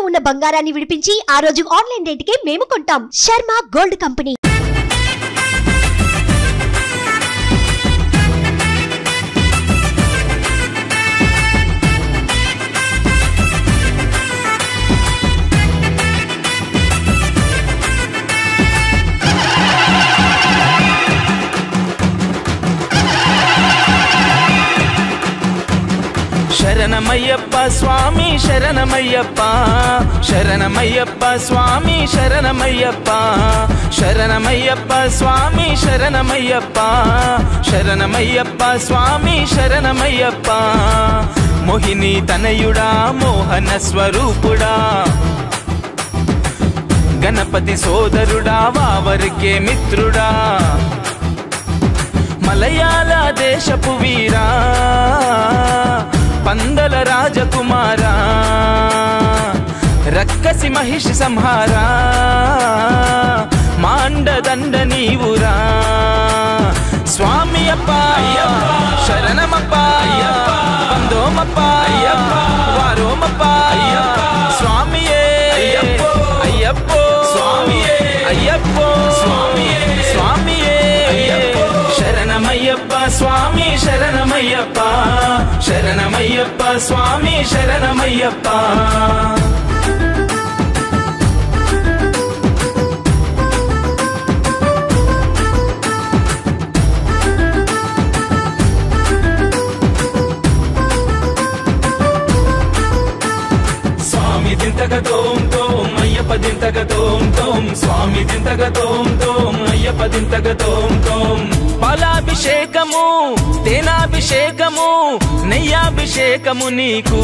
ఉన్న బంగారాన్ని విడిపించి ఆ రోజు ఆన్లైన్ రేటుకే మేము కొంటాం శర్మ గోల్డ్ కంపెనీ శరణమయ్యప్ప స్వామి శరణమయ్యప్ప శరణమయ్యప్ప స్వామి శరణమయ్యప్ప శరణమయ్యప్ప స్వామి శరణమయ్యప్ప శరణమయ్యప్ప స్వామి శరణమయ్యప్ప మోహిని తనయుడా మోహన స్వరూపుడా గణపతి సోదరుడా వావరికే మిత్రుడా మలయాళ దేశపు వీరా పందల రాజకుమారా రక్కసి మహిషి సంహారా మాండదండ నీవురా స్వామి అప్ప శరణమప్ప వందోమప్ప వారోమప్ప స్వామియే అయ్యప్పో స్వామియే అయ్యప్పో స్వామియే స్వామియే శరణమయ్యప్ప స్వామి శరణమయ్యప్ప శరణమయ్యప్ప స్వామి శరణమయ్యప్ప స్వామి దింతక తోం తోం అయ్యప్ప దింతక తోం తోం స్వామి దింతక తోం తోం అయ్యప్ప దింతక తోం తోం పాలాభిషేకము తేనాభిషేకము నెయ్యాభిషేకము నీకు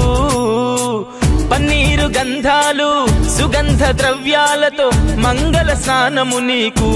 పన్నీరు గంధాలు సుగంధ ద్రవ్యాలతో మంగళ స్నానము నీకు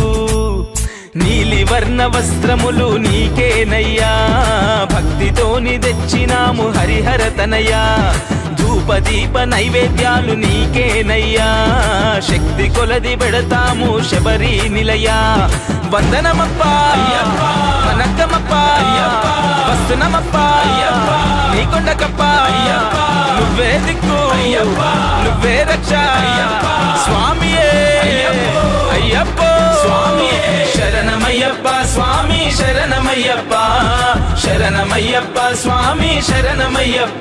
నీలి వర్ణ వస్త్రములు నీకేనయ్యా భక్తితోని తెచ్చినాము హరిహర తనయ్యా ధూప దీప నైవేద్యాలు నీకేనయ్యా శక్తి కొలది పెడతాము శబరి నిలయా వందనమప్ప వనక్కమప్ప వస్తునమప్ప నీకొండకప్ప నువ్వే దిక్కు నువ్వే రక్ష స్వామియే అయ్యప్పో స్వామియే శరణమయ్యప్ప స్వామి శరణమయ్యప్ప శరణమయ్యప్ప స్వామి శరణమయ్యప్ప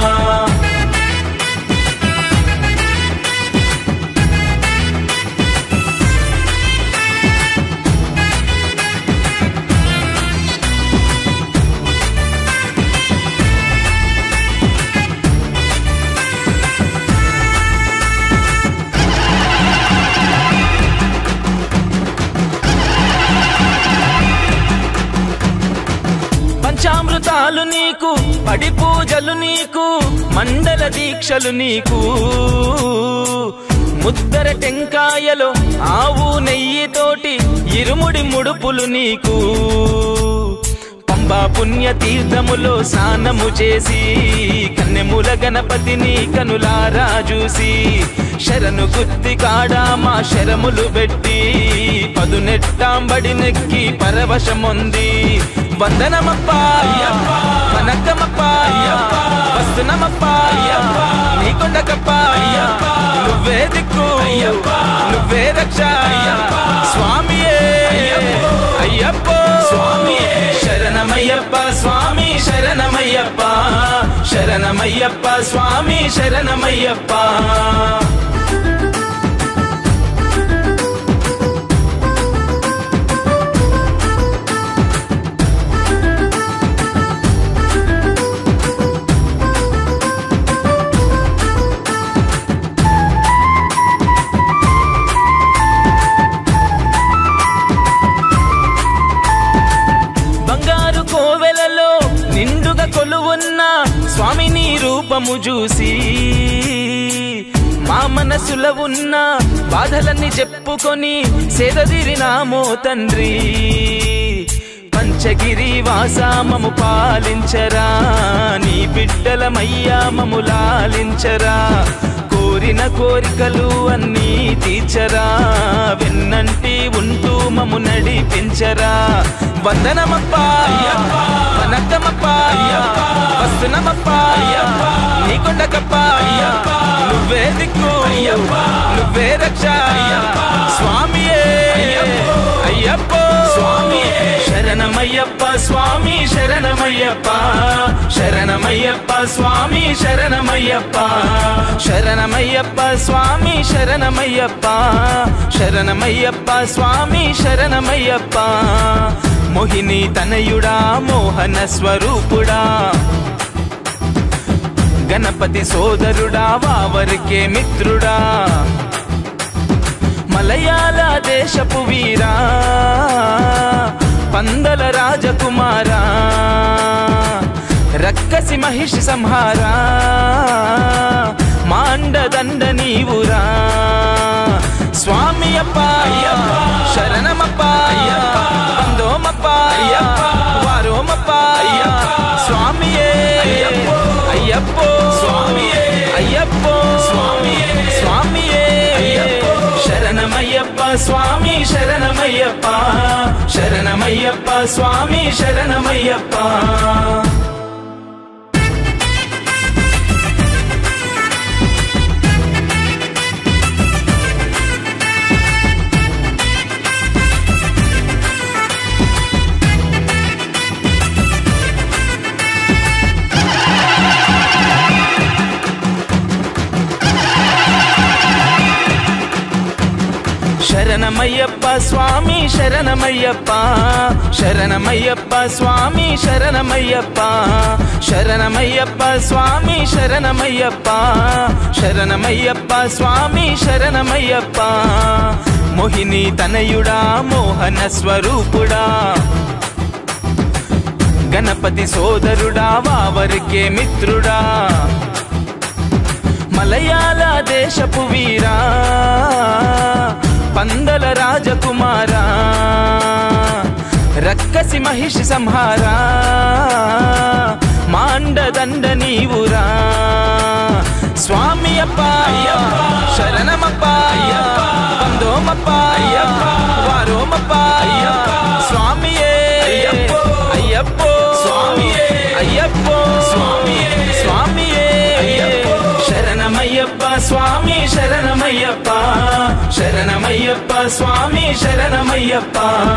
పంచామృతాలు నీకు పడి పూజలు నీకు మండల దీక్షలు నీకు ముద్దర టెంకాయలో ఆవు నెయ్యితోటి ఇరుముడి ముడుపులు నీకు పంబా పుణ్య తీర్థములో స్నానము చేసి కన్నెముల గణపతిని కనులారా చూసి శరణు గుత్తి కాడా మా శరములు పెట్టి పదునెట్టాంబడి నెక్కి పరవశముంది వందనమప్ప వనక్కమప్ప వస్తునమప్ప నీకొండకప్ప నువ్వే దిక్కు నువ్వే రక్ష స్వామియే అయ్యప్పో స్వామియే శరణమయ్యప్ప స్వామి శరణమయ్యప్ప శరణమయ్యప్ప స్వామి శరణమయ్యప్ప బంగారు కోవెలలో నిండుగా కొలువున్న స్వామిని రూపము చూసి మా మనసులో ఉన్న బాధలన్నీ చెప్పుకొని సేదదిరినామో తండ్రి పంచగిరి వాసామము పాలించరా నీ బిడ్డలమయ్యా మము లాలించరా కోరిన కోరికలు అన్నీ తీర్చరా వెన్నంటి ఉంటూ మము నడిపించరా వందనమప్ప వనక్కమప్ప వస్తునమప్ప నీకొండకప్ప స్వామి శరణమయ్యప్ప శరణమయ్యప్ప స్వామి శరణమయ్యప్ప శరణమయ్యప్ప స్వామి శరణమయ్యప్ప శరణమయ్యప్ప స్వామి శరణమయ్యప్ప మోహిని తనయుడా మోహన స్వరూపుడా గణపతి సోదరుడా వావరికే మిత్రుడా మలయాళ దేశపు వీరా పందల రాజకుమారా రక్కసి మహిషి సంహారా మాండదండ నీవురా స్వామి అప్ప శరణమప్ప వందోమప్ప వారోమప్ప స్వామియే అయ్యప్పో స్వామియే అయ్యప్పో స్వామియే స్వామియే శరణమయ్యప్ప స్వామి శరణమయ్యప్ప శరణమయ్యప్ప స్వామి శరణమయ్యప్ప శరణమయ్యప్ప స్వామి శరణమయ్యప్ప శరణమయ్యప్ప స్వామి శరణమయ్యప్ప శరణమయ్యప్ప స్వామి శరణమయ్యప్ప శరణమయ్యప్ప స్వామి శరణమయ్యప్ప మోహిని తనయుడా మోహన స్వరూపుడా గణపతి సోదరుడా వావరికే మిత్రుడా మలయాళ దేశపు వీరా పందల రాజకుమారా రక్కసి మహిషి సంహారా మాండదండ నీవురా స్వామి అప్ప శరణమప్ప వందోమప్ప వారోమప్ప స్వామియే అయ్యప్పో స్వామియే అయ్యప్పో స్వామియే స్వామియే శరణమయ్యప్ప స్వామి శరణమయ్యప్ప శరణమయ్యప్ప స్వామి శరణమయ్యప్ప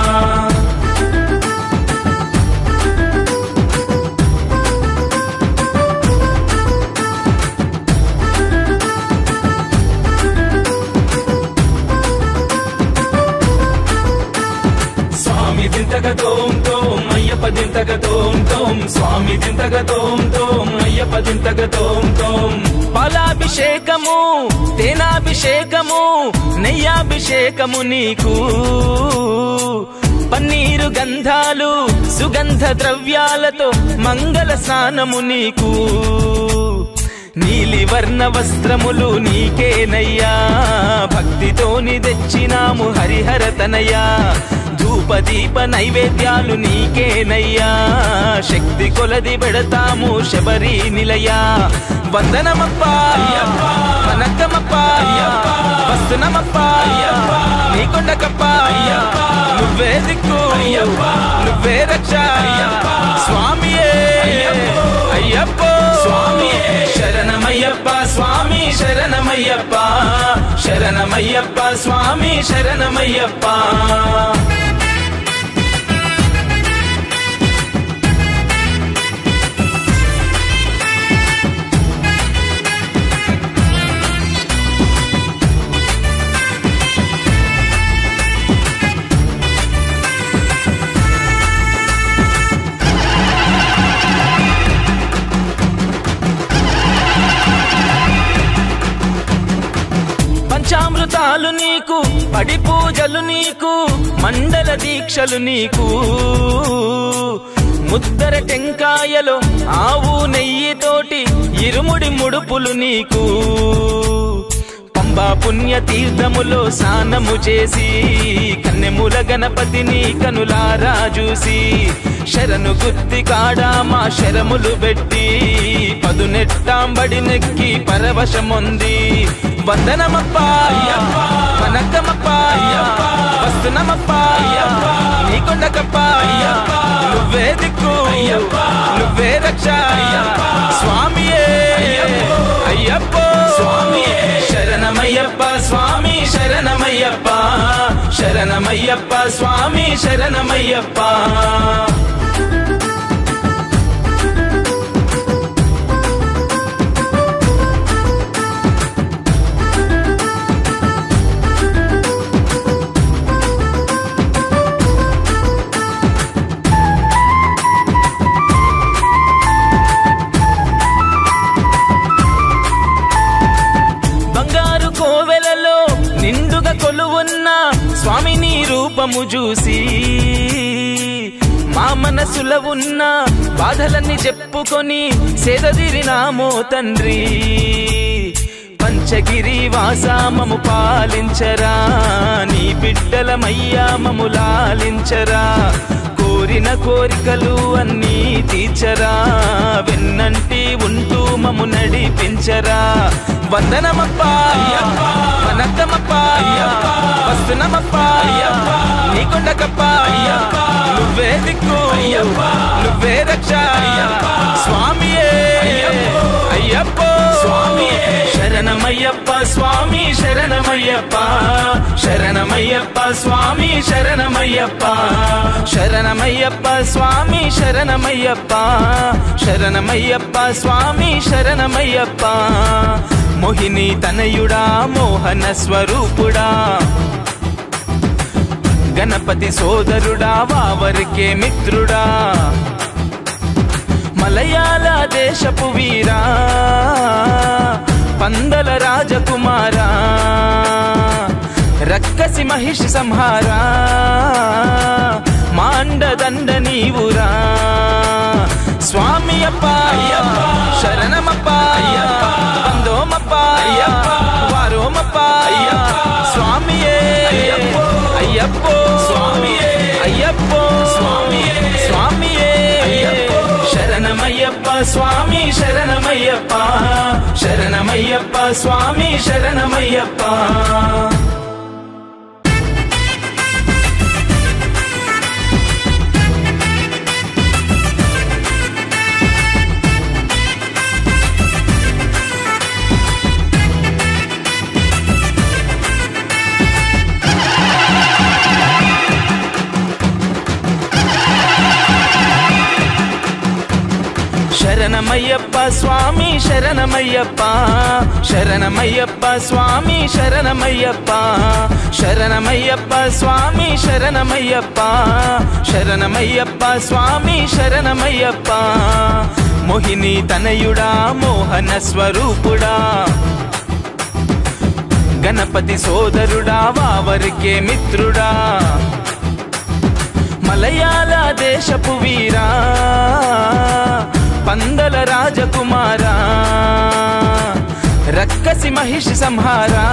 స్వామి దింతక తోం తోం అయ్యప్ప దింతక తోం తోం స్వామి దింతక తోం తోం అయ్యప్ప దింతక తోం తోం పాలాభిషేకము తేనాభిషేకము నెయ్యాభిషేకము నీకు పన్నీరు గంధాలు సుగంధ ద్రవ్యాలతో మంగళ స్నానము నీకు నీలి వర్ణ వస్త్రములు నీకేనయ్యా భక్తితోని తెచ్చినాము హరిహర తనయ్యా ధూపదీప నైవేద్యాలు నీకేనయ్యా శక్తి కొలది పెడతాము శబరి నిలయా వందనమప్ప వనకమప్ప వస్తునమప్ప నీకొండకప్ప నువ్వే దిక్కు నువ్వే రక్ష స్వామియే అయ్యప్పో స్వామియే శరణమయ్యప్ప స్వామి శరణమయ్యప్ప శరణమయ్యప్ప స్వామి శరణమయ్యప్ప పంచామృతాలు నీకు పడి పూజలు నీకు మండల దీక్షలు నీకు ముద్దర టెంకాయలో ఆవు నెయ్యితోటి ఇరుముడి ముడుపులు నీకు పంబా పుణ్య తీర్థములో స్నానము చేసి కన్నెముల గణపతిని కనులారా చూసి శరణు గుత్తి కాడా మా శరములు పెట్టి పదునెట్టాంబడి నెక్కి పరవశముంది వందనమప్ప వనకమప్ప వస్తునమప్ప నీకొండకప్ప నువ్వే దిక్కు నువ్వే రక్ష స్వామియే అయ్యప్పో స్వామియే శరణమయ్యప్ప స్వామి శరణమయ్యప్ప శరణమయ్యప్ప స్వామి శరణమయ్యప్ప రూపము చూసి మా మనసులో ఉన్న బాధలన్నీ చెప్పుకొని సేదదిరినామో తండ్రి పంచగిరి వాసామము పాలించరా నీ బిడ్డలమయ్యా మము లాలించరా కోరిన కోరికలు అన్నీ తీర్చరా వెన్నంటి ఉంటూ మము నడిపించరా వందనమప్పా వనద్దమప్పా వస్తున్నమప్పా నీకొండకప్పా నువ్వే దిక్కు నువ్వే రక్ష స్వామియే అయ్యప్పో శరణమయ్యప్ప స్వామి శరణమయ్యప్ప శరణమయ్యప్ప స్వామి శరణమయ్యప్ప శరణమయ్యప్ప స్వామి శరణమయ్యప్ప శరణమయ్యప్ప స్వామి శరణమయ్యప్ప మోహిని తనయుడా మోహన స్వరూపుడా గణపతి సోదరుడా వావరికే మిత్రుడా మలయాళ దేశపు వీరా పందల రాజకుమారా రక్కసి మహిషి సంహారా మాండదండ నీవురా స్వామి అప్ప శరణమప్ప బందోమప్ప వారోమప్ప స్వామియే అయ్యప్పో స్వామియే అయ్యప్పో స్వామియే స్వామియే శరణమయ్యప్ప స్వామి శరణమయ్యప్ప శరణమయ్యప్ప స్వామి శరణమయ్యప్ప శరణమయ్యప్ప స్వామి శరణమయ్యప్ప శరణమయ్యప్ప స్వామి శరణమయ్యప్ప శరణమయ్యప్ప స్వామి శరణమయ్యప్ప శరణమయ్యప్ప స్వామి శరణమయ్యప్ప మోహిని తనయుడా మోహన స్వరూపుడా గణపతి సోదరుడా వావరికే మిత్రుడా మలయాళ దేశపు వీరా పందల రాజకుమారా రక్కసి మహిషి సంహారా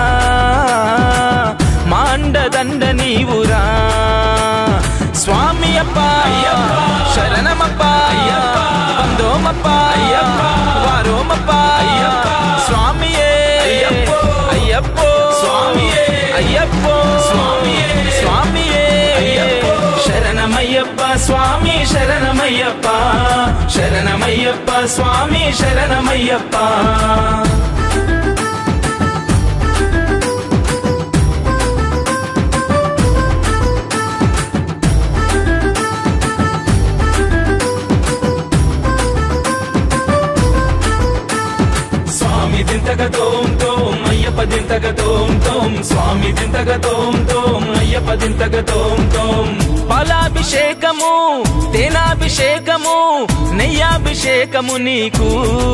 మాండదండ నీవురా స్వామి అప్ప శరణమప్ప బందోమప్ప వారోమప్ప స్వామియే అయ్యప్పో స్వామియే అయ్యప్పో స్వామియే స్వామియే శరణమయ్యప్ప స్వామి శరణమయ్యప్ప శరణమయ్యప్ప స్వామి శరణమయ్యప్ప స్వామి దింతగ తోం తోం అయ్యప్ప దింతగ తోం తోం స్వామి దింతగ తోం తోం అయ్యప్ప దింతగ తోం తోం పాలాభిషేకము తేనాభిషేకము నెయ్యాభిషేకము నీకు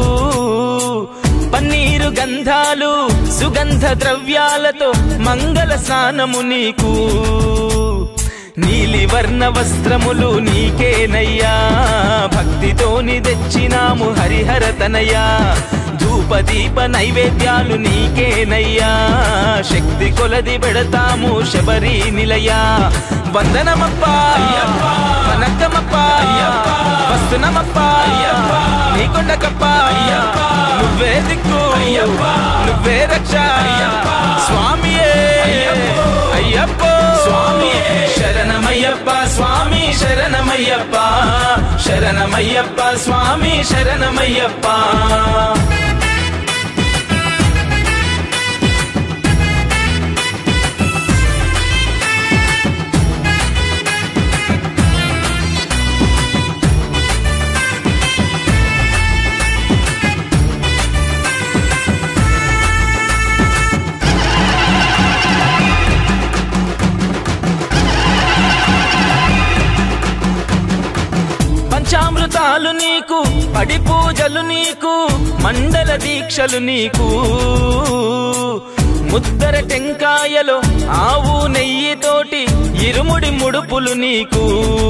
పన్నీరు గంధాలు సుగంధ ద్రవ్యాలతో మంగళ స్నానము నీకు నీలి వర్ణ వస్త్రములు నీకేనయ్యా భక్తితోని తెచ్చినాము హరిహర తనయ్యా ధూపదీప నైవేద్యాలు నీకేనయ్యా శక్తి కొలది పెడతాము శబరి నిలయా వందనమప్ప వనక్కమప్ప వస్తునమప్ప నీకొండకప్ప నువ్వే దిక్కు నువ్వే రక్ష స్వామియే అయ్యప్పో స్వామి శరణమయ్యప్ప స్వామి శరణమయ్యప్ప శరణమయ్యప్ప స్వామి శరణమయ్యప్ప పంచామృతాలు నీకు పడి పూజలు నీకు మండల దీక్షలు నీకు ముద్దర టెంకాయలో ఆవు నెయ్యి తోటి ఇరుముడి ముడుపులు నీకు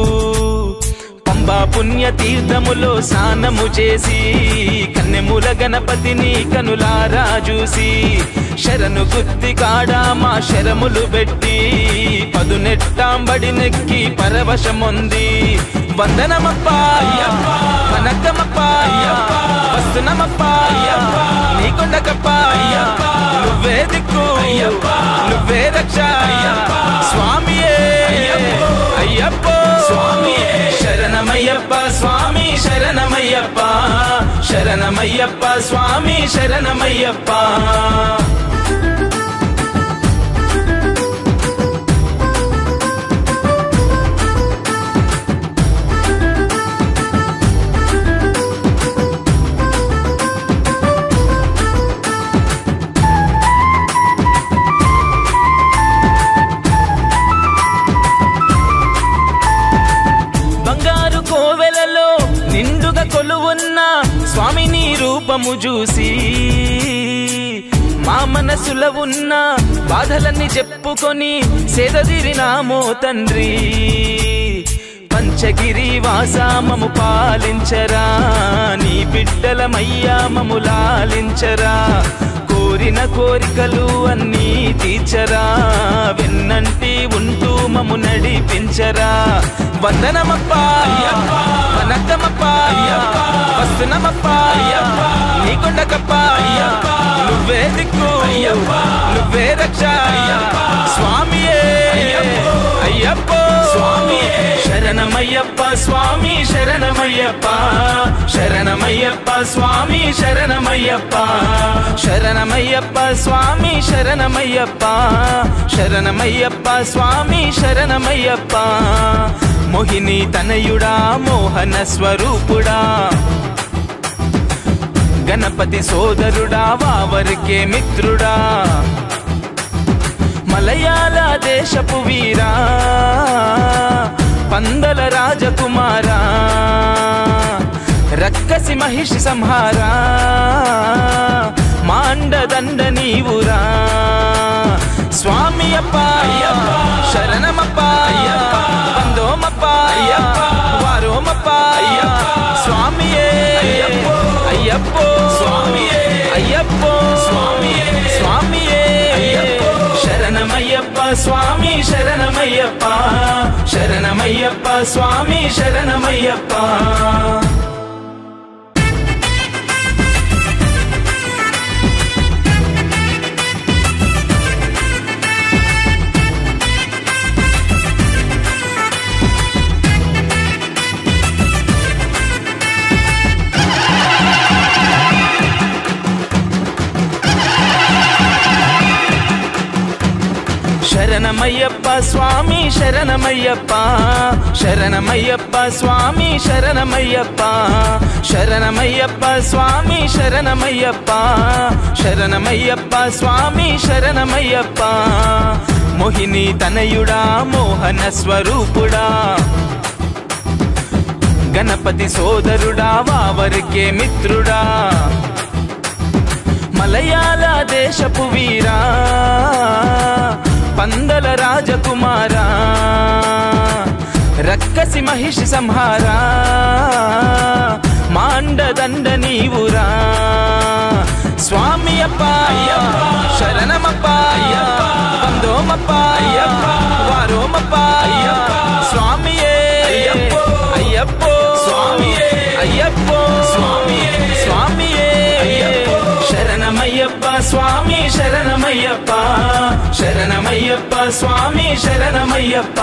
పంబా పుణ్య తీర్థములో స్నానము చేసి కన్నెముల గణపతిని కనులారా చూసి శరణు గుత్తి కాడా మా శరములు పెట్టి పదునెట్టాంబడి నెక్కి పరవశముంది వందనమప్ప వనక్కమప్ప వస్తునమప్ప నీకొండకప్ప నువ్వే దిక్కు నువ్వే రక్ష స్వామియే అయ్యప్ప స్వామియే శరణమయ్యప్ప స్వామి శరణమయ్యప్ప శరణమయ్యప్ప స్వామి శరణమయ్యప్ప బంగారు కోవెలలో నిండుగా కొలువున్న స్వామిని రూపము చూసి మా మనసులో ఉన్న బాధలన్నీ చెప్పుకొని సేదదిరినామో తండ్రి పంచగిరి వాసామము పాలించరా నీ బిడ్డలమయ్యా మము లాలించరా కోరిన కోరికలు అన్నీ తీర్చరా వెన్నంటి ఉంటూ మము నడిపించరా వందనమప్ప వనక్కమప్ప వస్తునమప్ప నీకొండకప్ప నువ్వే దిక్కు నువ్వే రక్ష స్వామియే అయ్యప్ప స్వామియే శరణమయ్యప్ప స్వామి శరణమయ్యప్ప శరణమయ్యప్ప స్వామి శరణమయ్యప్ప శరణమయ్యప్ప స్వామి శరణమయ్యప్ప శరణమయ్యప్ప స్వామి శరణమయ్యప్ప మోహిని తనయుడా మోహన స్వరూపుడా గణపతి సోదరుడా వావరికే మిత్రుడా మలయాళ దేశపు వీరా పందల రాజకుమారా రక్కసి మహిషి సంహారా మాండదండ నీవురా స్వామి అప్ప శరణమప్ప బందోమప్ప వారోమప్ప స్వామియే అయ్యప్పో స్వామియే అయ్యప్పో స్వామియే స్వామియే శరణమయ్యప్ప స్వామి శరణమయ్యప్ప శరణమయ్యప్ప స్వామి శరణమయ్యప్ప శరణమయ్యప్ప స్వామి శరణమయ్యప్ప శరణమయ్యప్ప స్వామి శరణమయ్యప్ప శరణమయ్యప్ప స్వామి శరణమయ్యప్ప శరణమయ్యప్ప స్వామి శరణమయ్యప్ప మోహిని తనయుడా మోహన స్వరూపుడా గణపతి సోదరుడా వావరికే మిత్రుడా మలయాళ దేశపు వీరా పందల రాజకుమారా రక్కసి మహిషి సంహారా మాండదండ నీవురా స్వామి అప్ప శరణమప్ప బందోమప్ప వారోమప్ప స్వామియే అయ్యప్పో స్వామియే అయ్యప్పో స్వామియే స్వామియే శరణమయ్యప్ప స్వామి శరణమయ్యప్ప శరణమయ్యప్ప స్వామి శరణమయ్యప్ప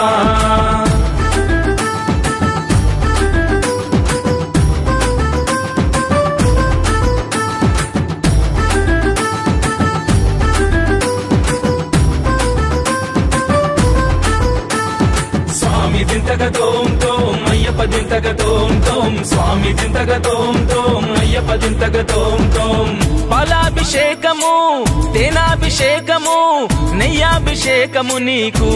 స్వామి దింతక తోం తోం అయ్యప్ప దింతక తోం తోం స్వామి దింతక తోం తోం అయ్యప్ప దింతక తోం తోం పాలాభిషేకము తేనాభిషేకము నెయ్యాభిషేకము నీకు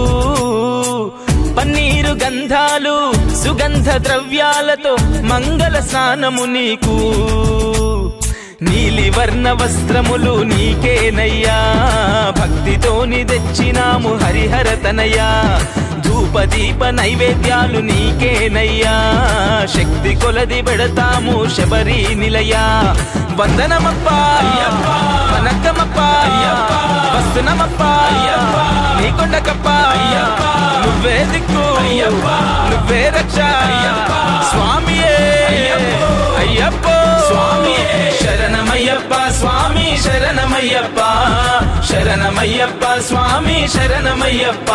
పన్నీరు గంధాలు సుగంధ ద్రవ్యాలతో మంగళ స్నానము నీకు నీలి వర్ణ వస్త్రములు నీకేనయ్యా భక్తితోని తెచ్చినాము హరిహర తనయ్యా ధూపదీప నైవేద్యాలు నీకేనయ్యా శక్తి కొలది పెడతాము శబరి నిలయా వందనమప్పా వనక్కమప్పా వస్తునమప్పా నీకొండకప్పా నువ్వే దిక్కు నువ్వే రక్ష స్వామియే అయ్యప్పో స్వామియే శరణమయ్యప్ప స్వామి శరణమయ్యప్ప శరణమయ్యప్ప స్వామి శరణమయ్యప్ప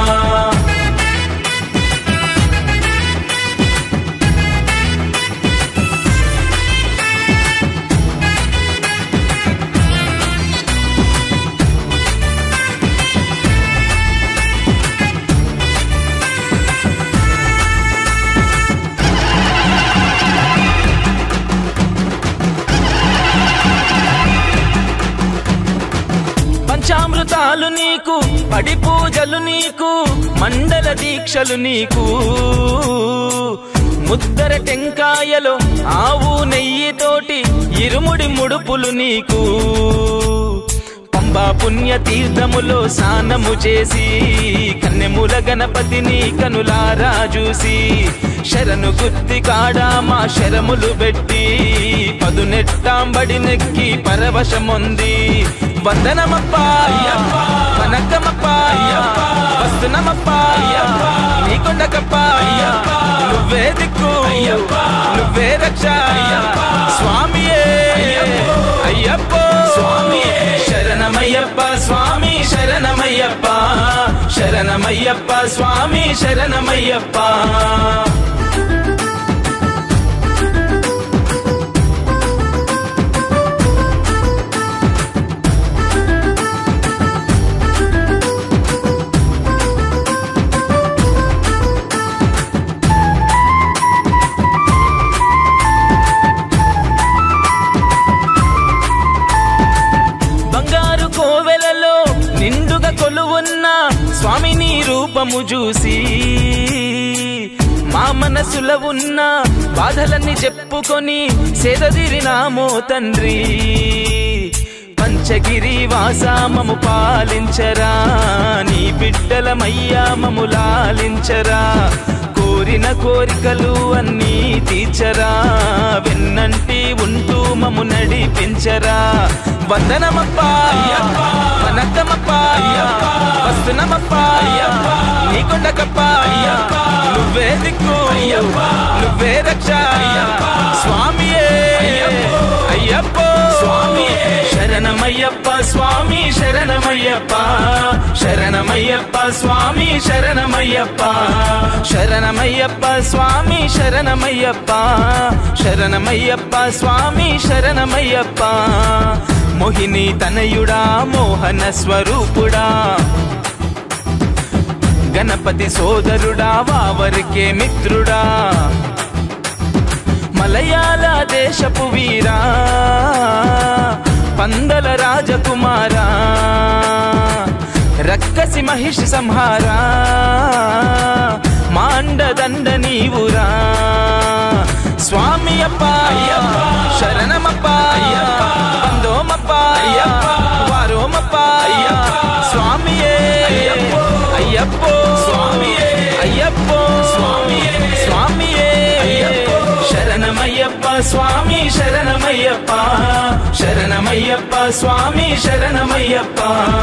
పంచామృతాలు నీకు పడి పూజలు నీకు మండల దీక్షలు నీకు ముద్దర టెంకాయలో ఆవు నెయ్యితోటి ఇరుముడి ముడుపులు నీకు పంబా పుణ్య తీర్థములో స్నానము చేసి కన్నెముల గణపతిని కనులారా చూసి శరణు గుత్తి కాడా మా శరములు పెట్టి పదునెట్టాంబడి నెక్కి పరవశముంది వందనమప్పా వనక్కమప్పా వస్తునమప్పా నీకొండకప్పా నువ్వే దిక్కు నువ్వే రక్ష స్వామియే అయ్యప్పో స్వామియే శరణమయ్యప్ప స్వామి శరణమయ్యప్ప శరణమయ్యప్ప స్వామి శరణమయ్యప్ప బంగారు కోవెలలో నిండుగా కొలువున్న స్వామిని రూపము చూసి మా మనసుల ఉన్న బాధలన్నీ చెప్పుకొని సేదదిరినామో తండ్రి పంచగిరి వాసామము పాలించరా నీ బిడ్డలమయ్యా మము లాలించరా కోరిన కోరికలు అన్నీ తీర్చరా వెన్నంటి ఉంటూ మము నడిపించరా వందనమప్పా వనక్కమప్పా వస్తునమప్పా నీకొండకప్పా నువ్వే దిక్కు నువ్వే రక్ష స్వామియే అయ్యప్పో స్వామియే శరణమయ్యప్ప స్వామి శరణమయ్యప్ప శరణమయ్యప్ప స్వామి శరణమయ్యప్ప శరణమయ్యప్ప స్వామి శరణమయ్యప్ప శరణమయ్యప్ప స్వామి శరణమయ్యప్ప మోహిని తనయుడా మోహన స్వరూపుడా గణపతి సోదరుడా వావరికే మిత్రుడా మలయాళ దేశపు వీరా పందల రాజకుమారా రక్కసి మహిషి సంహారా మాండదండ నీవురా స్వామి అప్ప శరణమప్ప బందోమప్ప వారోమప్ప స్వామియే అయ్యప్పో స్వామియే అయ్యప్పో స్వామియే స్వామియే శరణమయ్యప్ప స్వామి శరణమయ్యప్ప శరణమయ్యప్ప స్వామి శరణమయ్యప్ప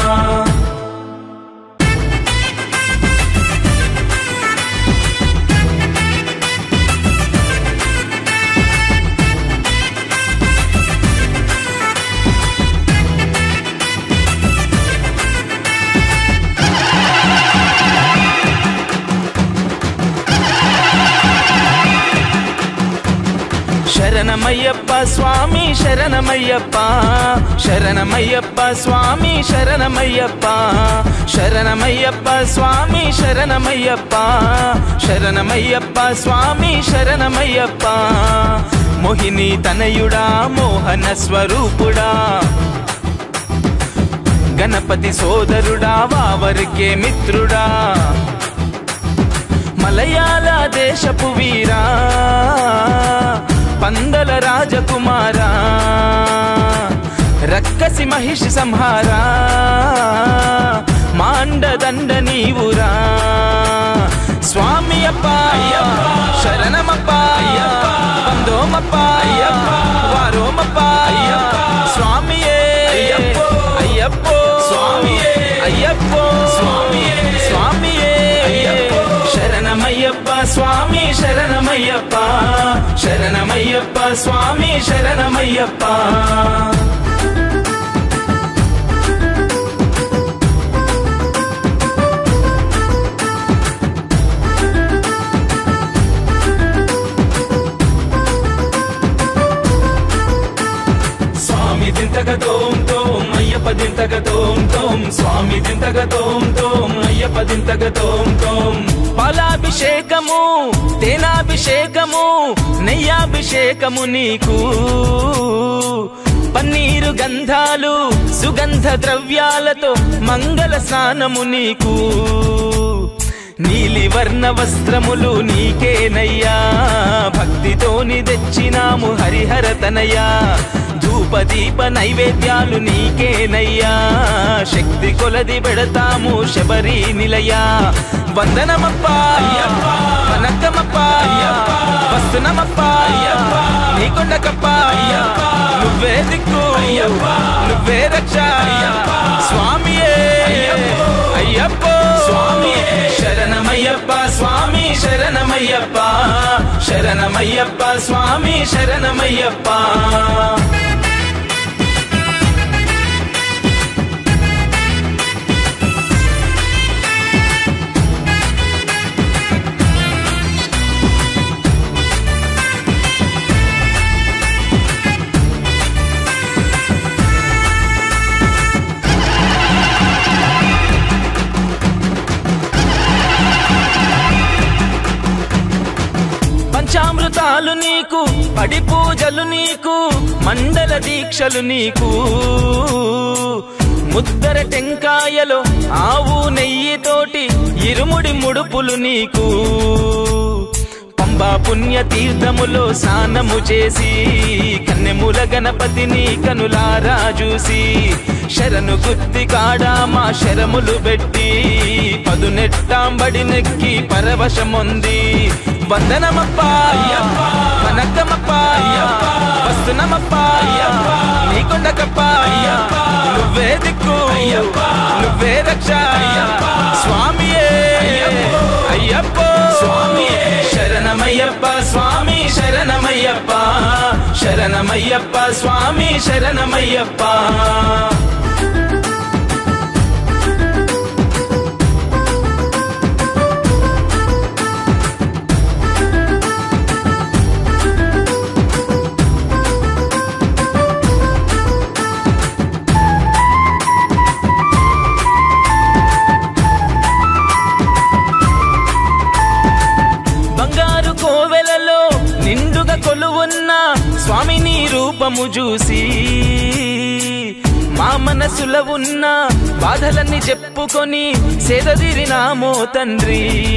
శరణమయ్యప్ప స్వామి శరణమయ్యప్ప శరణమయ్యప్ప స్వామి శరణమయ్యప్ప శరణమయ్యప్ప స్వామి శరణమయ్యప్ప శరణమయ్యప్ప స్వామి శరణమయ్యప్ప మోహిని తనయుడా మోహన స్వరూపుడా గణపతి సోదరుడా వావరికే మిత్రుడా మలయాళ దేశపు వీరా పందల రాజకుమారా రక్కసి మహిషి సంహారా మాండదండ నీవురా స్వామి అప్ప శరణమప్ప వందోమప్ప వారోమప్ప స్వామియే అయ్యప్పో స్వామియే అయ్యప్పో స్వామియే స్వామియే శరణమయ్యప్ప స్వామి శరణమయ్యప్ప శరణమయ్యప్ప స్వామి శరణమయ్యప్ప స్వామి దింతగ తోం తోం అయ్యప్ప దింతగ తోం తోం స్వామి దింతగ తోం తోం అయ్యప్ప దింతగ తోం తోం పాలాభిషేకము తేనాభిషేకము నెయ్యాభిషేకము నీకు పన్నీరు గంధాలు సుగంధ ద్రవ్యాలతో మంగళ స్నానము నీకు నీలి వర్ణ వస్త్రములు నీకేనయ్యా భక్తితోని తెచ్చినాము హరిహర తనయ్యా ధూప దీప నైవేద్యాలు నీకేనయ్యా శక్తి కొలది పెడతాము శబరి నిలయ వందనమప్ప వనక్కమప్ప వస్తునమప్ప నీకొండకప్ప నువ్వే దిక్కు నువ్వే రక్ష స్వామియే అయ్యప్పో స్వామియే శరణమయ్యప్ప స్వామి శరణమయ్యప్ప శరణమయ్యప్ప స్వామి శరణమయ్యప్ప పంచామృతాలు నీకు పడి పూజలు నీకు మండల దీక్షలు నీకు ముద్దర టెంకాయలో ఆవు నెయ్యితోటి ఇరుముడి ముడుపులు నీకు పంబా పుణ్య తీర్థములో స్నానము చేసి కన్నెముల గణపతిని కనులారా చూసి శరణు గుత్తి కాడా మా శరములు పెట్టి పదునెట్టాంబడి నెక్కి పరవశముంది వందనమప్ప వనక్కమప్ప వస్తునమప్ప నీకొండకప్ప నువ్వే దిక్కు నువ్వే రక్ష స్వామియే అయ్యప్పో స్వామియే శరణమయ్యప్ప స్వామి శరణమయ్యప్ప శరణమయ్యప్ప స్వామి శరణమయ్యప్ప బంగారు కోవెలలో నిండుగా కొలువున్న స్వామిని రూపము చూసి మా మనసులో ఉన్న బాధలన్నీ చెప్పుకొని సేదదిరినామో తండ్రి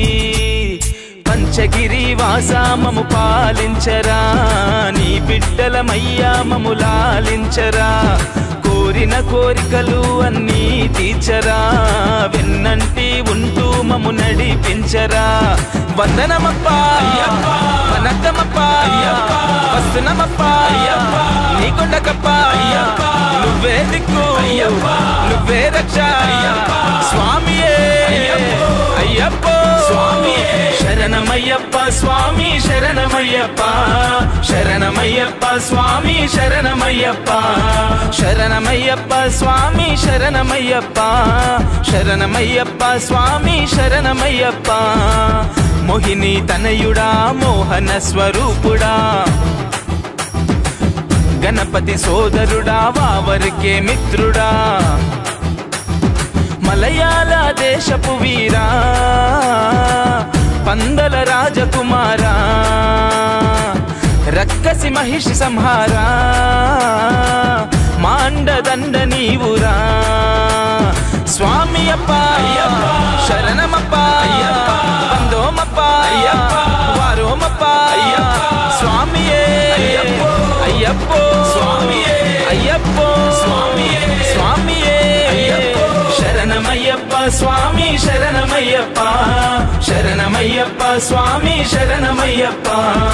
పంచగిరి వాసామము పాలించరా నీ బిడ్డలమయ్యా మము లాలించరా కోరిన కోరికలు అన్నీ తీర్చరా వెన్నంటి ఉంటూ మము నడిపించరా వందనమప్ప వనక్కమప్ప వస్తునమప్ప నీకొండకప్ప నువ్వే దిక్కు నువ్వే రక్ష స్వామియే అయ్యప్పో స్వామియే శరణమయ్యప్ప స్వామి శరణమయ్యప్ప శరణమయ్యప్ప స్వామి శరణమయ్యప్ప శరణమయ్యప్ప స్వామి శరణమయ్యప్ప శరణమయ్యప్ప స్వామి శరణమయ్యప్ప మోహిని తనయుడా మోహన స్వరూపుడా గణపతి సోదరుడా వావరికే మిత్రుడా మలయాళ దేశపు వీరా పందల రాజకుమారా రక్కసి మహిషి సంహారా మాండదండ నీవురా స్వామి అప్ప శరణమప్ప వందోమప్ప వారోమప్ప స్వామియే అయ్యప్పో స్వామియే అయ్యప్పో స్వామి శరణమయ్యప్ప స్వామి శరణమయ్యప్ప శరణమయ్యప్ప స్వామి శరణమయ్యప్ప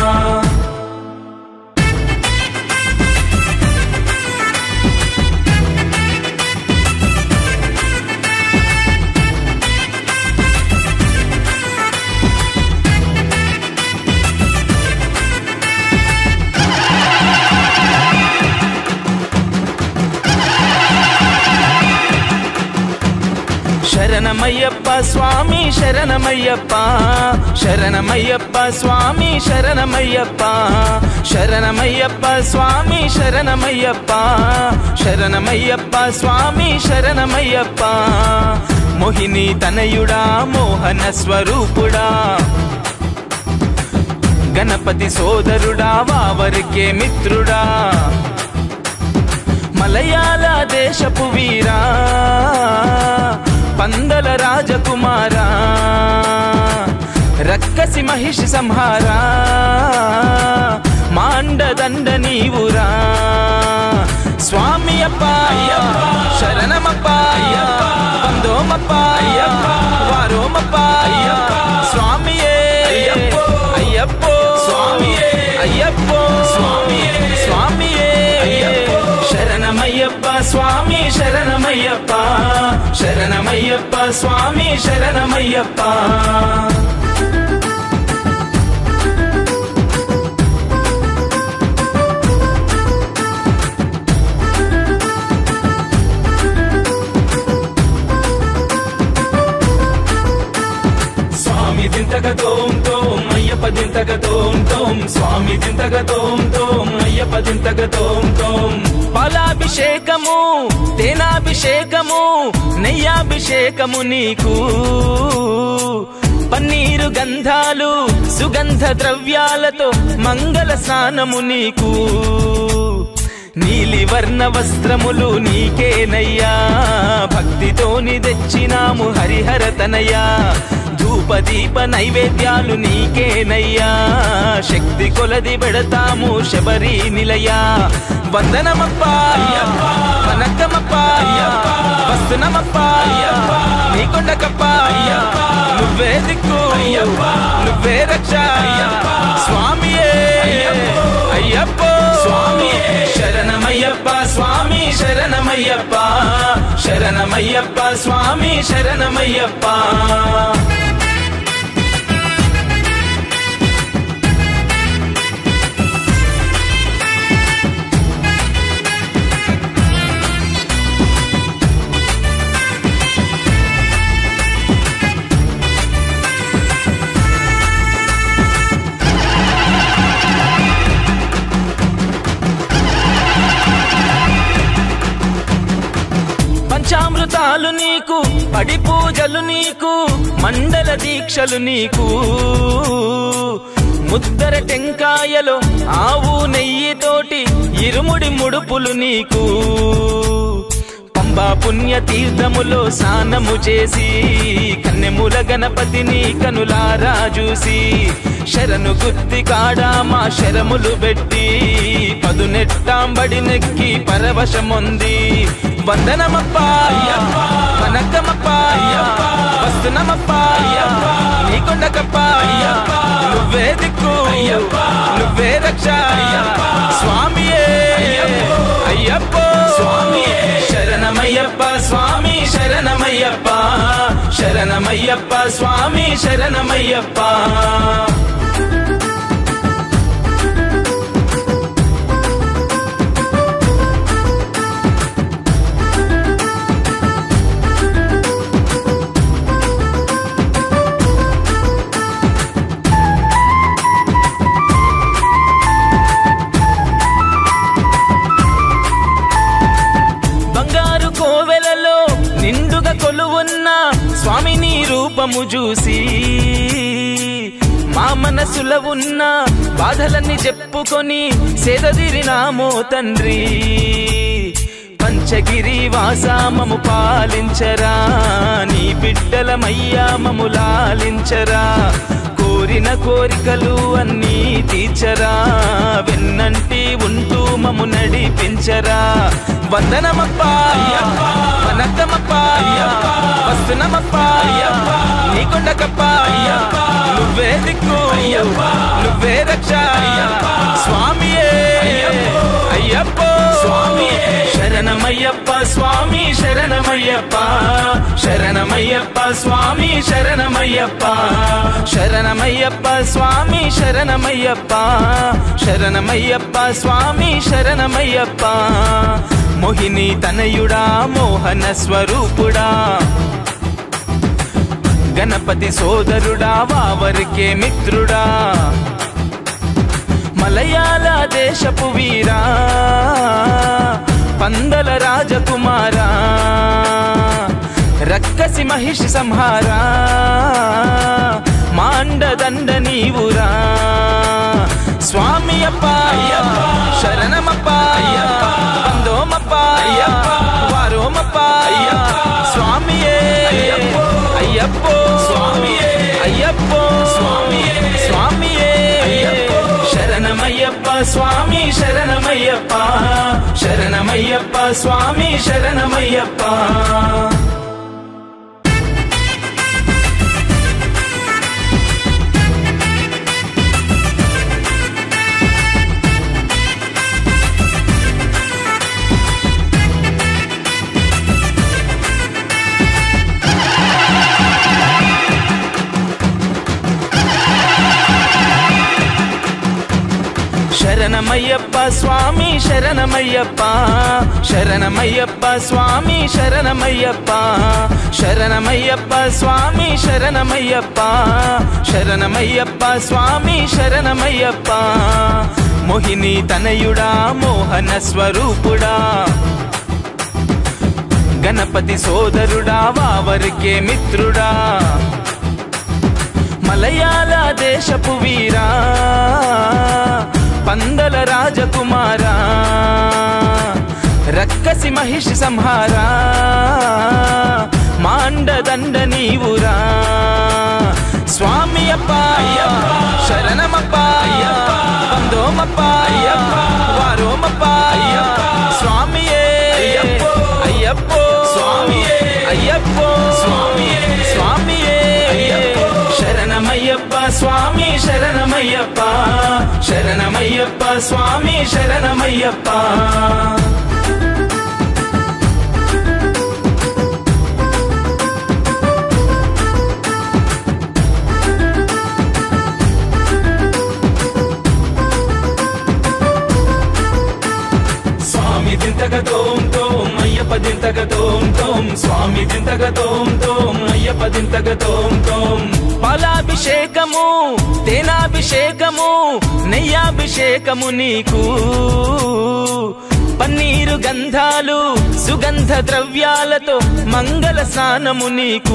శరణమయ్యప్ప స్వామి శరణమయ్యప్ప శరణమయ్యప్ప స్వామి శరణమయ్యప్ప శరణమయ్యప్ప స్వామి శరణమయ్యప్ప శరణమయ్యప్ప స్వామి శరణమయ్యప్ప మోహిని తనయుడా మోహన స్వరూపుడా గణపతి సోదరుడా వావరికే మిత్రుడా మలయాళ దేశపు వీరా పందల రాజకుమారా రక్కసి మహిషి సంహారా మాండదండ నీవురా స్వామి అప్ప శరణమప్ప వందోమప్ప వారోమప్ప స్వామియే అయ్యప్పో స్వామియే అయ్యప్పో స్వామియే స్వామియే శరణమయ్యప్ప స్వామి శరణమయ్యప్ప శరణమయ్యప్ప స్వామి శరణమయ్యప్ప స్వామి దింతగ తోం తోం అయ్యప్ప దింతగ తోం తోం స్వామి దింతగ తోం తోం అయ్యప్ప దింతగ తోం తోం పాలాభిషేకము తేనాభిషేకము నెయ్యాభిషేకము నీకు పన్నీరు గంధాలు సుగంధ ద్రవ్యాలతో మంగళ స్నానము నీకు నీలి వర్ణ వస్త్రములు నీకేనయ్యా భక్తితోని తెచ్చినాము హరిహర తనయ్యా ధూపదీప నైవేద్యాలు నీకేనయ్యా శక్తి కొలది పెడతాము శబరి నిలయా వందనమప్ప వనకమప్ప వస్తునమప్ప నీకొండకప్ప నువ్వే దిక్కు నువ్వే రక్ష స్వామియే అయ్యప్ప స్వామి శరణమయ్యప్ప స్వామి శరణమయ్యప్ప శరణమయ్యప్ప స్వామి శరణమయ్యప్ప పంచామృతాలు నీకు పడి పూజలు నీకు మండల దీక్షలు నీకు ముద్దర టెంకాయలో ఆవు నెయ్యితోటి ఇరుముడి ముడుపులు నీకు పంబా పుణ్య తీర్థములో స్నానము చేసి కన్నెముల గణపతిని కనులారా చూసి శరణు గుత్తి కాడా మా శరములు పెట్టి పదునెట్టాంబడి నెక్కి పరవశముంది వందనమప్ప వనకమప్ప వస్తునమప్ప నీకొండకప్ప నువ్వే దిక్కు నువ్వే రక్ష స్వామియే అయ్యప్ప స్వామియే శరణమయ్యప్ప స్వామి శరణమయ్యప్ప శరణమయ్యప్ప స్వామి శరణమయ్యప్ప బంగారు కోవెలలో నిండుగా కొలువున్న స్వామిని రూపము చూసి మా మనసులో ఉన్న బాధలన్నీ చెప్పుకొని సేదదిరినామో తండ్రి పంచగిరి వాసామము పాలించరా నీ బిడ్డలమయ్యా మము లాలించరా కోరిన కోరికలు అన్నీ తీర్చరా వెన్నంటి ఉంటూ మము నడిపించరా వందనమప్ప వనకమప్ప వస్తున్నమప్ప నీకొండకప్ప నువ్వే దిక్కు నువ్వే రక్ష స్వామియే అయ్యప్ప స్వామియే శరణమయ్యప్ప స్వామి శరణమయ్యప్ప శరణమయ్యప్ప స్వామి శరణమయ్యప్ప శరణమయ్యప్ప స్వామి శరణమయ్యప్ప శరణమయ్యప్ప స్వామి శరణమయ్యప్ప మోహిని తనయుడా మోహన స్వరూపుడా గణపతి సోదరుడా వావరికే మిత్రుడా మలయాళ దేశపు వీరా పందల రాజకుమారా రక్కసి మహిషి సంహారా మాండదండ నీవురా స్వామి అప్ప శరణమప్ప వందోమప్ప వారోమప్ప స్వామియే అయ్యప్పో స్వామియే అయ్యప్పో స్వామియే స్వామియే శరణమయ్యప్ప స్వామి శరణమయ్యప్ప శరణమయ్యప్ప స్వామి శరణమయ్యప్ప శరణమయ్యప్ప స్వామి శరణమయ్యప్ప శరణమయ్యప్ప స్వామి శరణమయ్యప్ప శరణమయ్యప్ప స్వామి శరణమయ్యప్ప శరణమయ్యప్ప స్వామి శరణమయ్యప్ప మోహిని తనయుడా మోహన స్వరూపుడా గణపతి సోదరుడా వావరికే మిత్రుడా మలయాళ దేశపు వీరా పందల రాజకుమారా రక్కసి మహిషి సంహారా మాండదండ నీవురా స్వామి అప్ప శరణమప్ప వందోమప్ప వారోమప్ప స్వామియే అయ్యప్పో స్వామియే అయ్యప్పో స్వామియే స్వామియే శరణమయ్యప్ప స్వామి శరణమయ్యప్ప శరణమయ్యప్ప స్వామి శరణమయ్యప్ప స్వామి దింతగ తోం తోం అయ్యప్ప దింతగ తోం తోం స్వామి దింతగ తోం తోం అయ్యప్ప దింతగ తోం తోం పాలాభిషేకము తేనాభిషేకము నెయ్యాభిషేకము నీకు పన్నీరు గంధాలు సుగంధ ద్రవ్యాలతో మంగళ స్నానము నీకు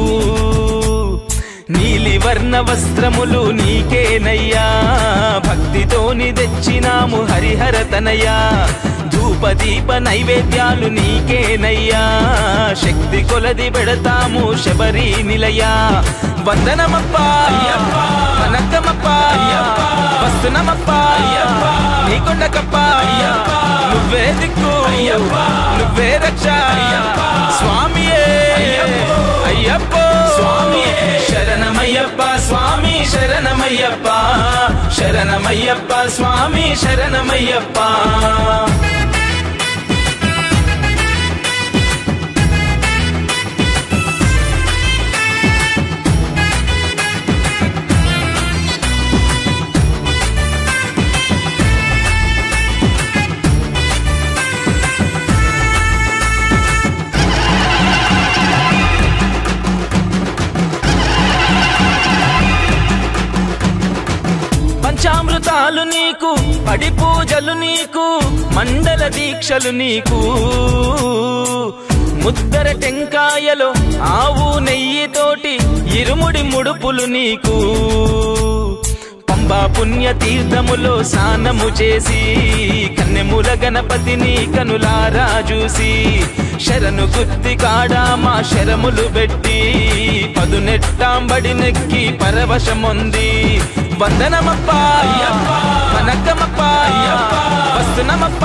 నీలి వర్ణ వస్త్రములు నీకేనయ్యా భక్తితోని తెచ్చినాము హరిహర తనయ్యా ధూపదీప నైవేద్యాలు నీకేనయ్యా శక్తి కొలది పెడతాము శబరి నిలయా వందనమప్ప వనకమప్ప వస్తునమప్ప నీకొండకప్ప నువ్వే దిక్కు నువ్వే రక్ష స్వామియే అయ్యప్ప స్వామియే శరణమయ్యప్ప స్వామి శరణమయ్యప్ప శరణమయ్యప్ప స్వామి శరణమయ్యప్ప పంచామృతాలు నీకు పడి పూజలు నీకు మండల దీక్షలు నీకు ముద్దర టెంకాయలో ఆవు నెయ్యితోటి ఇరుముడి ముడుపులు నీకు పంబా పుణ్య తీర్థములో స్నానము చేసి కన్నెముల గణపతిని కనులారా చూసి శరణు గుత్తి కాడా మా శరములు పెట్టి పదునెట్టాంబడి నెక్కి పరవశముంది వందనమప్ప వనకమప్ప వస్తునమప్ప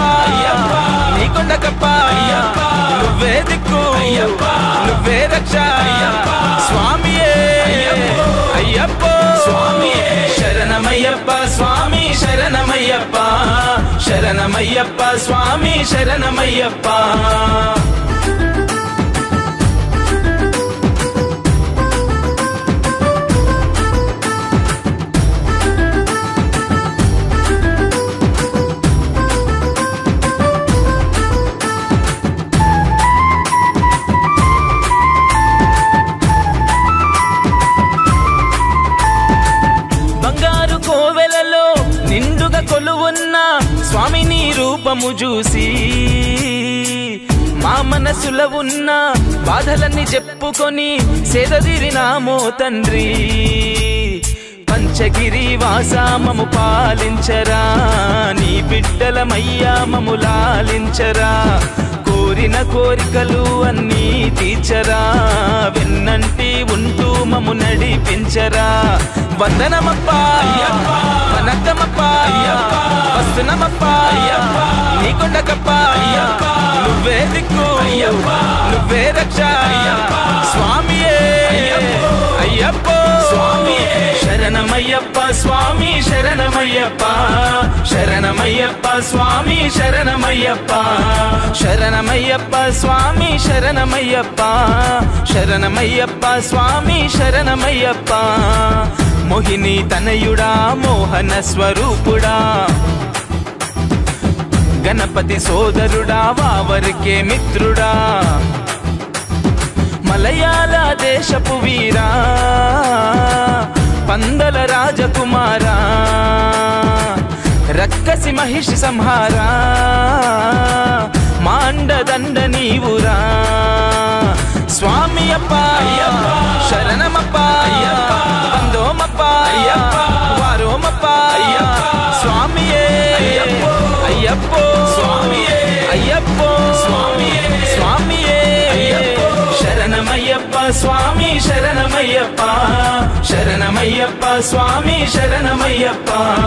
నీకొండకప్ప నువ్వే దిక్కు నువ్వే రక్ష అయ్యప్పో స్వామియే శరణమయ్యప్ప స్వామి శరణమయ్యప్ప శరణమయ్యప్ప స్వామి శరణమయ్యప్ప బంగారు కోవెలలో నిండుగా కొలువున్న స్వామి నీ రూపము చూసి మా మనసులో ఉన్న బాధలన్నీ చెప్పుకొని సేదదిరినామో తండ్రి పంచగిరి వాసామము పాలించరా నీ బిడ్డలమయ్యా మము లాలించరా కోరిన కోరికలు అన్నీ తీర్చరా వెన్నంటి ఉంటూ మము నడిపించరా వందనమప్పా వనక్కమప్పా వస్తున్నమప్పా నీకుండకప్పా నువ్వే దిక్కు నువ్వే రక్ష స్వామియే అయ్యప్పో శరణమయ్యప్ప స్వామి శరణమయ్యప్ప శరణమయ్యప్ప స్వామి శరణమయ్యప్ప శరణమయ్యప్ప స్వామి శరణమయ్యప్ప శరణమయ్యప్ప స్వామి శరణమయ్యప్ప మోహిని తనయుడా మోహన స్వరూపుడా గణపతి సోదరుడా వావరికే మిత్రుడా మలయాళ దేశపు వీరా పందల రాజకుమారా రక్కసి మహిషి సంహారా మాండదండ నీవురా స్వామి అప్ప శరణమప్ప వందోమప్ప వారోమప్ప స్వామియే అయ్యప్పో స్వామియే అయ్యప్పో స్వామియే స్వామియే శరణమయ్యప్ప స్వామి శరణమయ్యప్ప శరణమయ్యప్ప స్వామి శరణమయ్యప్ప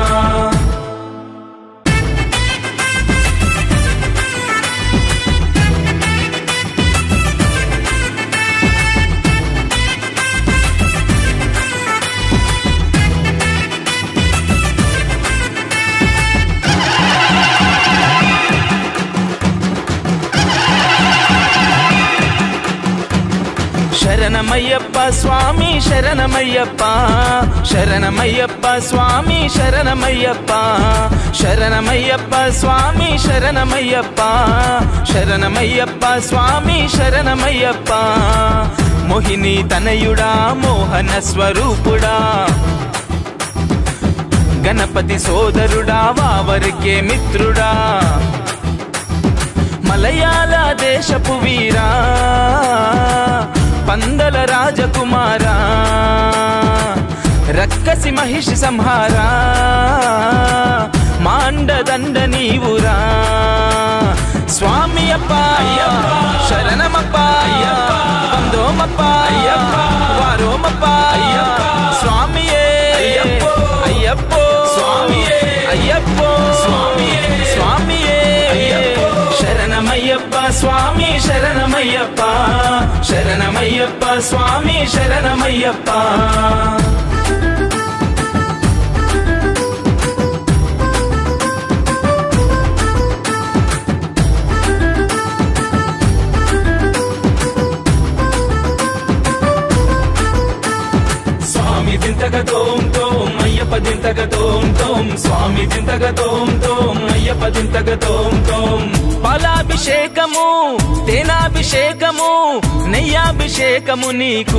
శరణమయ్యప్ప స్వామి శరణమయ్యప్ప శరణమయ్యప్ప స్వామి శరణమయ్యప్ప శరణమయ్యప్ప స్వామి శరణమయ్యప్ప శరణమయ్యప్ప స్వామి శరణమయ్యప్ప మోహిని తనయుడా మోహన స్వరూపుడా గణపతి సోదరుడా వావరికే మిత్రుడా మలయాళ దేశపు వీరా పందల రాజకుమారా రక్కసి మహిషి సంహారా మాండదండ నీవురా స్వామి అప్ప శరణమప్ప వందోమప్ప వారోమప్ప స్వామియే అయ్యప్పో స్వామియే అయ్యప్పో స్వామియే స్వామియే శరణమయ్యప్ప స్వామి శరణమయ్యప్ప శరణమయ్యప్ప స్వామి శరణమయ్యప్ప స్వామి దింతగ తోం తోం అయ్యప్ప దింతగ తోం తోం స్వామి దింతగ తోం తోం అయ్యప్ప దింతగ తోం తోం పాలాభిషేకము తేనాభిషేకము నెయ్యాభిషేకము నీకు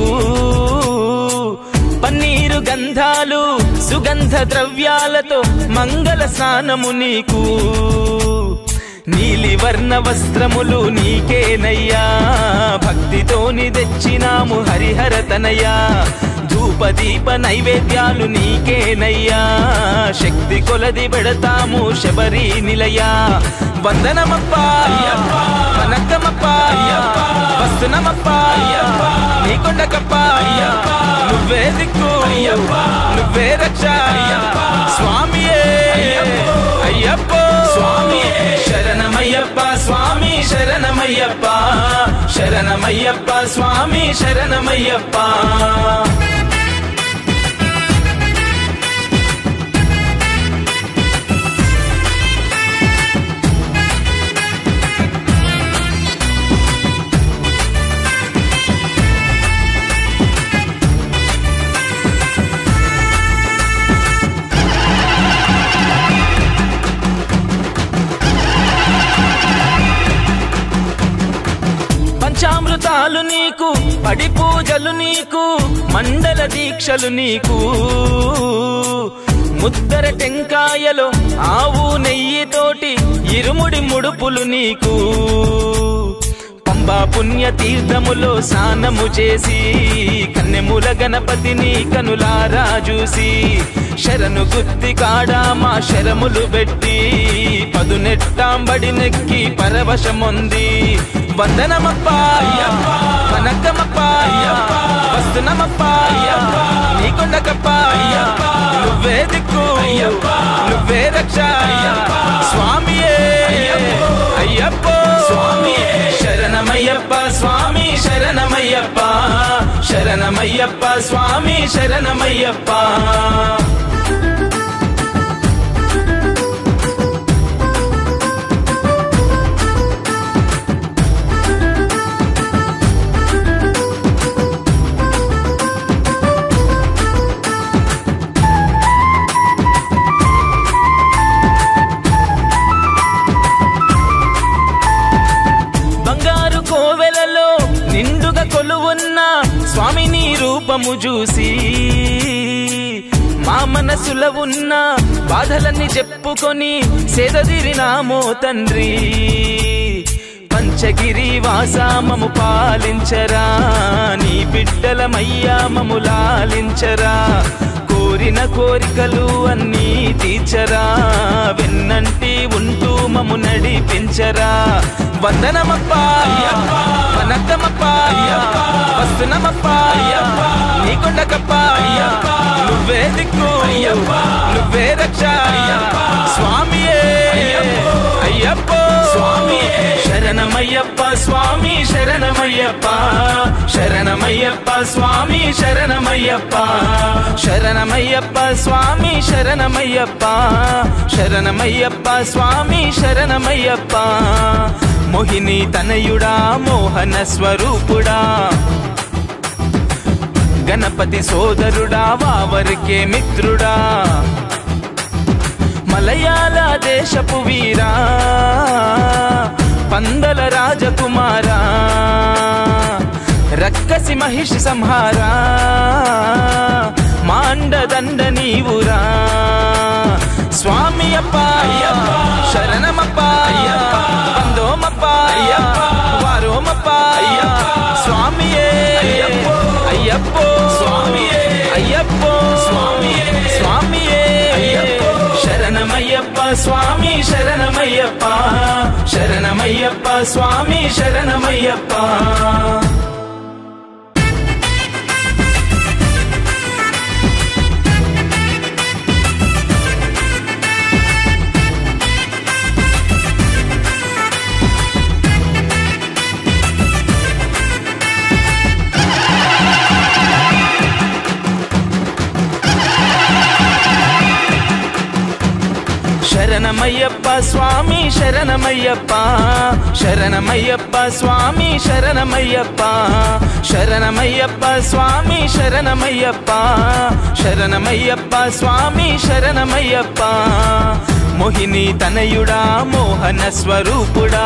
పన్నీరు గంధాలు సుగంధ ద్రవ్యాలతో మంగళ స్నానము నీకు నీలి వర్ణ వస్త్రములు నీకేనయ్యా భక్తితోని తెచ్చినాము హరిహర తనయ్యా ధూపదీప నైవేద్యాలు నీకేనయ్యా శక్తి కొలది పెడతాము శబరి నిలయా వందనమప్ప వనక్కమప్ప వస్తునమప్ప నీకొండకప్ప నువ్వే దిక్కు నువ్వే రక్ష స్వామియే అయ్యప్పో స్వామియే శరణమయ్యప్ప స్వామి శరణమయ్యప్ప శరణమయ్యప్ప స్వామి శరణమయ్యప్ప పడి పూజలు నీకు మండల దీక్షలు నీకు ముద్దర టెంకాయలో ఆవు నెయ్యితోటి ఇరుముడి ముడుపులు నీకు పంబా పుణ్య తీర్థములో స్నానము చేసి కన్నెముల గణపతిని కనులారా చూసి శరణు గుత్తి కాడా మా శరములు పెట్టి పదునెట్టాంబడి నెక్కి పరవశముంది వందనమప్ప వనక్కమప్ప వస్తునమప్ప నీకొండకప్ప నువ్వే దిక్కు నువ్వే రక్ష స్వామియే అయ్యప్ప స్వామియే శరణమయ్యప్ప స్వామి శరణమయ్యప్ప శరణమయ్యప్ప స్వామి శరణమయ్యప్ప బంగారు కోవెలలో నిండుగా కొలువున్న స్వామిని రూపము చూసి మా మనసులో ఉన్న బాధలన్నీ చెప్పుకొని సేదదిరినామో తండ్రి పంచగిరి వాసామము పాలించరా నీ బిడ్డలమయ్యా మము లాలించరా కోరిన కోరికలు అన్నీ తీర్చరా వెన్నంటి ఉంటూ మము నడిపించరా వందనమప్ప వనక్కమప్ప వస్తునమప్ప నీకొండకప్ప నువ్వే దిక్కు నువ్వే రక్ష స్వామియే అయ్యప్ప స్వామియే శరణమయ్యప్ప స్వామి శరణమయ్యప్ప శరణమయ్యప్ప స్వామి శరణమయ్యప్ప శరణమయ్యప్ప స్వామి శరణమయ్యప్ప శరణమయ్యప్ప స్వామి శరణమయ్యప్ప మోహిని తనయుడా మోహన స్వరూపుడా గణపతి సోదరుడా వావరికే మిత్రుడా మలయాళ దేశపు వీరా పందల రాజకుమారా రక్కసి మహిషి సంహారా మాండదండ నీవురా స్వామి అప్ప శరణమప్ప బందోమప్ప వారోమప్ప స్వామియే అయ్యప్పో స్వామియే అయ్యప్పో స్వామియే స్వామియే శరణమయ్యప్ప స్వామి శరణమయ్యప్ప శరణమయ్యప్ప స్వామి శరణమయ్యప్ప శరణమయ్యప్ప స్వామి శరణమయ్యప్ప శరణమయ్యప్ప స్వామి శరణమయ్యప్ప శరణమయ్యప్ప స్వామి శరణమయ్యప్ప శరణమయ్యప్ప స్వామి శరణమయ్యప్ప మోహిని తనయుడా మోహన స్వరూపుడా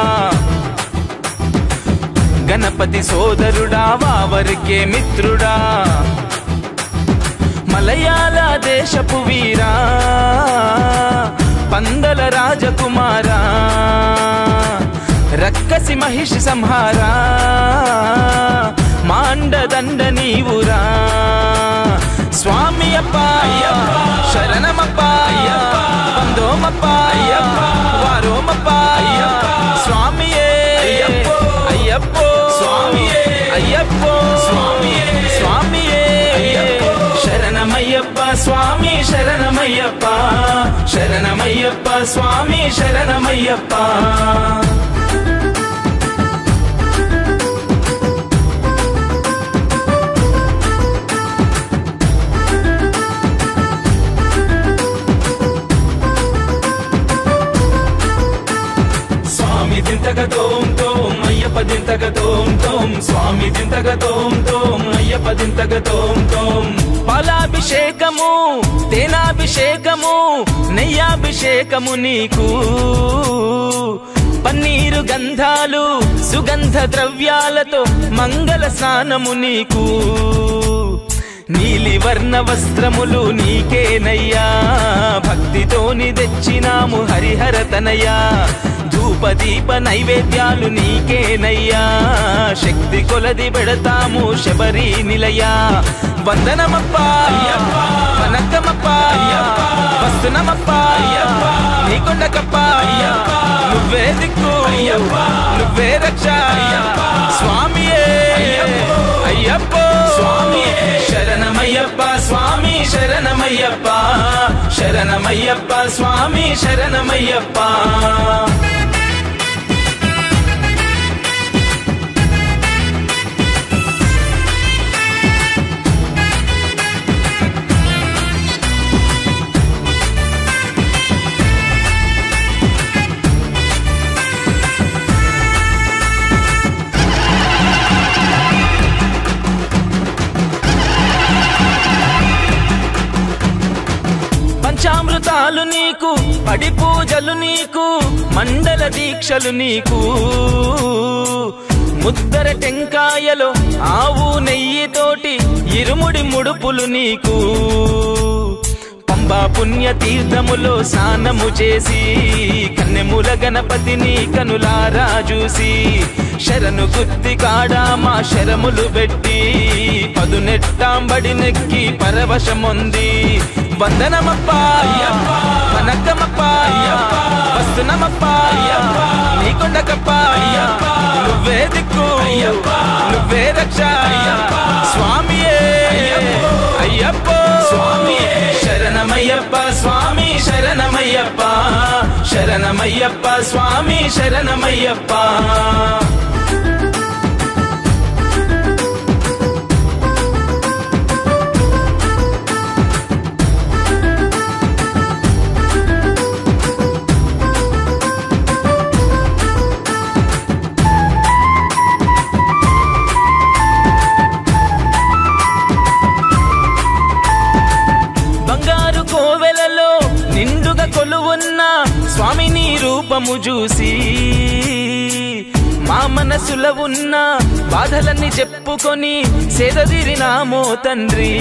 గణపతి సోదరుడా వావరికే మిత్రుడా మలయాళ దేశపు వీరా పందల రాజకుమారా రక్కసి మహిషి సంహారా మాండదండ నీవురా స్వామి అప్ప శరణమప్ప బందోమప్ప వారోమప్ప స్వామియే అయ్యప్పో స్వామియే అయ్యప్పో స్వామియే స్వామియే శరణమయ్యప్ప స్వామి శరణమయ్యప్ప శరణమయ్యప్ప స్వామి శరణమయ్యప్ప స్వామి దింతక తోం తోం అయ్యప్ప దింతక తోం తోం స్వామి దింతక తోం తోం అయ్యప్ప దింతక తోం తోం పాలాభిషేకము తేనాభిషేకము నెయ్యాభిషేకము నీకు పన్నీరు గంధాలు సుగంధ ద్రవ్యాలతో మంగళ స్నానము నీకు నీలి వర్ణ వస్త్రములు నీకేనయ్యా భక్తితోని తెచ్చినాము హరిహర తనయ్యా ధూపదీప నైవేద్యాలు నీకేనయ్యా శక్తి కొలది పెడతాము శబరి నిలయా వందనమప్పా వనక్కమప్పా వస్తునమప్పా నీకొండకప్పా నువ్వే దిక్కు నువ్వే రక్ష స్వామియే అయ్యప్పో స్వామియే శరణమయ్యప్ప స్వామి శరణమయ్యప్ప శరణమయ్యప్ప స్వామి శరణమయ్యప్ప పంచామృతాలు నీకు పడి పూజలు నీకు మండల దీక్షలు నీకు ముద్దర టెంకాయలో ఆవు నెయ్యితోటి ఇరుముడి ముడుపులు నీకు పంబా పుణ్య తీర్థములో స్నానము చేసి కన్నెముల గణపతిని కనులారా చూసి శరణు గుత్తి కాడా మా శరములు పెట్టి పదునెట్టాంబడి నెక్కి పరవశముంది వందనమప్పా వనక్కమప్పా వస్తునమప్పా నీకొండకప్పా నువ్వే దిక్కు నువ్వే రక్ష స్వామియే అయ్యప్పో స్వామియే శరణమయ్యప్ప స్వామి శరణమయ్యప్ప శరణమయ్యప్ప స్వామి శరణమయ్యప్ప బంగారు కోవెలలో నిండుగా కొలువున్న స్వామిని రూపము చూసి మా మనసులో ఉన్న బాధలన్నీ చెప్పుకొని సేదదిరినామో తండ్రి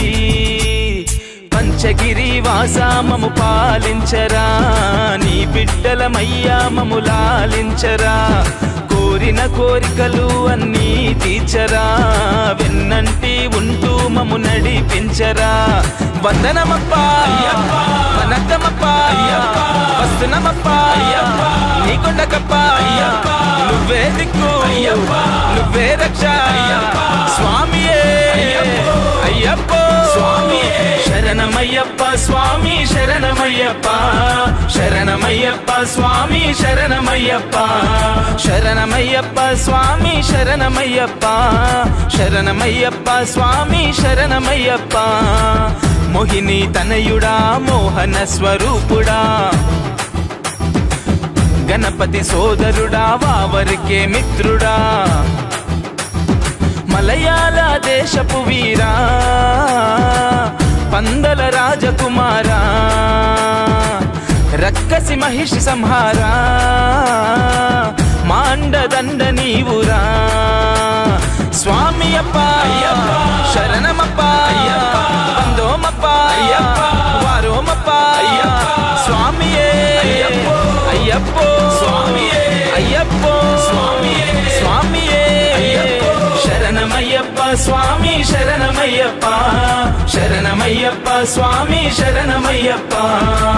పంచగిరి వాసామము పాలించరా నీ బిడ్డలమయ్యా మము లాలించరా కోరిన కోరికలు అన్నీ తీర్చరా వెన్నంటి ఉంటూ మము నడిపించరా వందనమప్పా వనక్కమప్పా వస్తునమప్పా నీకొండకప్పా నువ్వే దిక్కు నువ్వే రక్ష స్వామియే అయ్యప్పో స్వామియే శరణమయ్యప్ప స్వామి శరణమయ్యప్ప శరణమయ్యప్ప స్వామి శరణమయ్యప్ప శరణమయ్యప్ప స్వామి శరణమయ్యప్ప శరణమయ్యప్ప స్వామి శరణమయ్యప్ప మోహిని తనయుడా మోహన స్వరూపుడా గణపతి సోదరుడా వావరికే మిత్రుడా మలయాళ దేశపు వీరా పందల రాజకుమారా రక్కసి మహిషి సంహారా మాండదండ నీవురా స్వామి అప్ప శరణమప్ప బందోమప్ప వారోమప్ప స్వామియే అయ్యప్పో స్వామియే అయ్యప్పో స్వామియే స్వామియే శరణమయ్యప్ప స్వామి శరణమయ్యప్ప శరణమయ్యప్ప స్వామి శరణమయ్యప్ప